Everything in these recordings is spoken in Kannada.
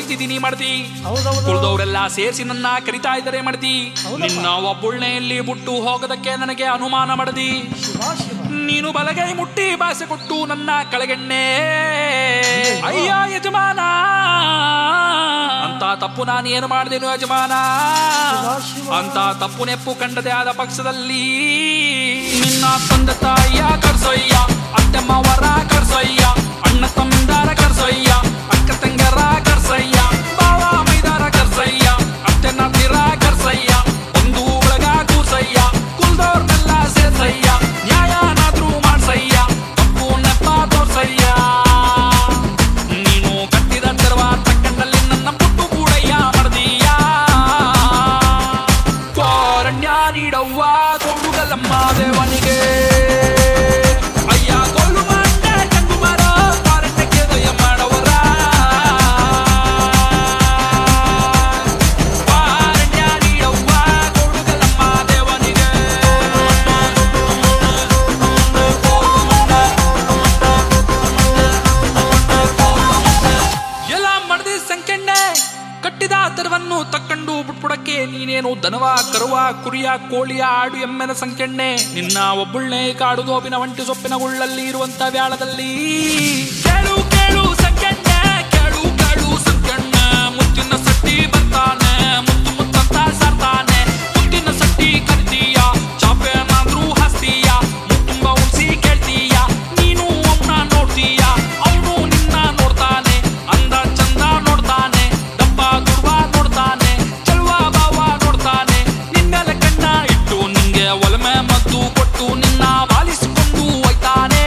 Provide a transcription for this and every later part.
ಹೊಡೆದಿದ್ದೀನಿ ಮಾಡ್ತಿ ಹೌದೌದು ಕುಳ್ದವ್ರೆಲ್ಲ ಸೇರಿಸಿ ನನ್ನ ಕರಿತಾ ಇದ್ದಾರೆ ಮಾಡ್ತಿ ಹೌದಪ್ಪ. ನಿನ್ನ ಒಬ್ಬುಳ್ನೆಯಲ್ಲಿ ಬಿಟ್ಟು ಹೋಗೋದಕ್ಕೆ ನನಗೆ ಅನುಮಾನ ಮಾಡದಿ ಶಿವ ಶಿವ ನೀನು ಬಲಗೈ ಮುಟ್ಟಿ ಭಾಷೆ ಕೊಟ್ಟು ನನ್ನ ಕೆಳಗೆಣ್ಣೆ ಅಯ್ಯ ಯಜಮಾನ ಅಂತ ತಪ್ಪು ನಾನು ಏನು ಮಾಡಿದೆನು ಯಜಮಾನ ಶಿವ ಶಿವ ಅಂತ ತಪ್ಪು ನೆಪ್ಪು ಕಂಡದೆ ಆದ ಪಕ್ಷದಲ್ಲಿ ನಿನ್ನ ತಂದೆ ತಾಯಿಯ ಕರ್ಸೊಯ್ಯ ಅತ್ತೆ ಮಾವರ ಕರ್ಸೊಯ್ಯ ಅಣ್ಣ ತಮ್ಮಿಂದಾರ ಕರ್ಸೊಯ್ಯ ಅಕ್ಕ ತಂಗರ ಕರ್ಸಯ್ಯ ಬಾವ ಮೈದಾರ ಕರ್ಸಯ್ಯ ಅತ್ತೆ ನಾತಿರ ಕರ್ಸಯ್ಯ ಒಂದು ಒಳಗ ಕೂರ್ಸಯ್ಯ ಕುಲ್ದವ್ರನ್ನೆಲ್ಲ ಸೇರ್ಸಯ್ಯ ನ್ಯಾಯನಾದ್ರೂ ಮಾಡ್ಸಯ್ಯ ತಪ್ಪು ನೆಪ ತೋರ್ಸಯ್ಯ ನೀನು ಕಟ್ಟಿದ ತೆರವ ತಕ್ಕಂಡಲ್ಲಿ ನನ್ನ ಪುಟ್ಟು ಕೂಡಯ್ಯ ಮರ್ದೀಯ ಕೋರಣ್ಯ ನೀಡವ್ವ ಕೊಡುಗಲಮ್ಮ ದೇವನಿಗೆ ಅಯ್ಯ ಕೊಲ್ಲು ಮಂಡ ಚಂದು ಮರ ಕಾರಣ್ಣಕ್ಕೆ ದಯ ಮಾಡವರ ಕಾರಣ್ಯ ನೀಡವ್ವ ಕೊಡುಗಲಮ್ಮ ದೇವನಿಗೆ ಎಲ್ಲ ಮಡದಿ ಸಂಕೆಣ್ಣೆ ಕಟ್ಟಿದ ತೆರವನ್ನು ತಕ್ಕಂಡು ಬಿಟ್ಬಿಡಕ್ಕೆ ನೀನೇನು ದನವ ಕರುವ ಕುರಿಯ ಕೋಳಿಯ ಆಡು ಎಮ್ಮೆನ ಸಂಕೆಣ್ಣೆ ನಿನ್ನ ಒಬ್ಬುಳ್ನೆ ಕಾಡು ಗೋಬಿನ ಒಂಟಿ ಸೊಪ್ಪಿನ ಗುಳ್ಳಲ್ಲಿ ಇರುವಂತ ವ್ಯಾಳದಲ್ಲಿ ಕೇಳು ಕೇಳು ಸಂಕೆಣ್ಣೆ ಕೇಳು ಕೇಳು ಸಂಕೆಣ್ಣೆ ಮುತ್ತಿನ ಸಟ್ಟಿ ಬರ್ತಾನೆ ಮುತ್ತು ಮುತ್ತಂತ ಸಾರ್ತಾನೆ ಮುತ್ತಿನ ಸಟ್ಟಿ ಕರಿತೀಯ ಚಾಪೆನಾದ್ರೂ ಹಸ್ತೀಯ ಮುತ್ತುಂಬ ಉಳಿಸಿ ಕೇಳ್ತೀಯ ನೀನು ಅವನ ನೋಡ್ತೀಯ ಅವನು ನಿನ್ನ ನೋಡ್ತಾನೆ ಅಂದ ಚಂದ ನೋಡ್ತಾನೆ ದಪ್ಪ ದುರ್ವ ನೋಡ್ತಾನೆ ಚಲ್ವ ಬಾವ ನೋಡ್ತಾನೆ ನಿನ್ನೆಲೆ ಕಣ್ಣ ಇಟ್ಟು ನಿಂಗೆ ಒಲಮೆ ಮದ್ದು ಕೊಟ್ಟು ನಿನ್ನ ವಾಲಿಸಿಕೊಂಡು ಹೋಯ್ತಾನೆ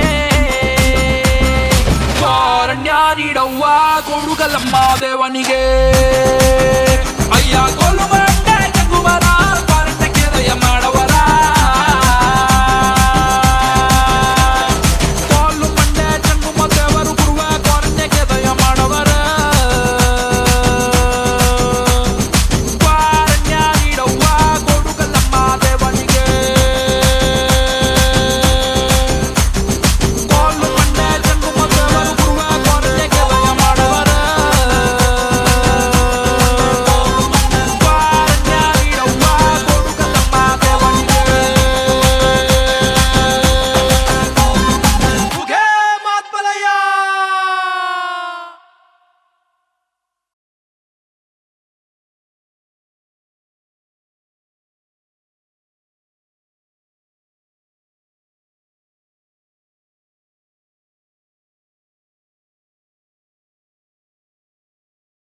ಕಾರಣ್ಯ ನೀಡವ್ವ ಕೊಡುಗಲಮ್ಮ ದೇವನಿಗೆ ಅಯ್ಯ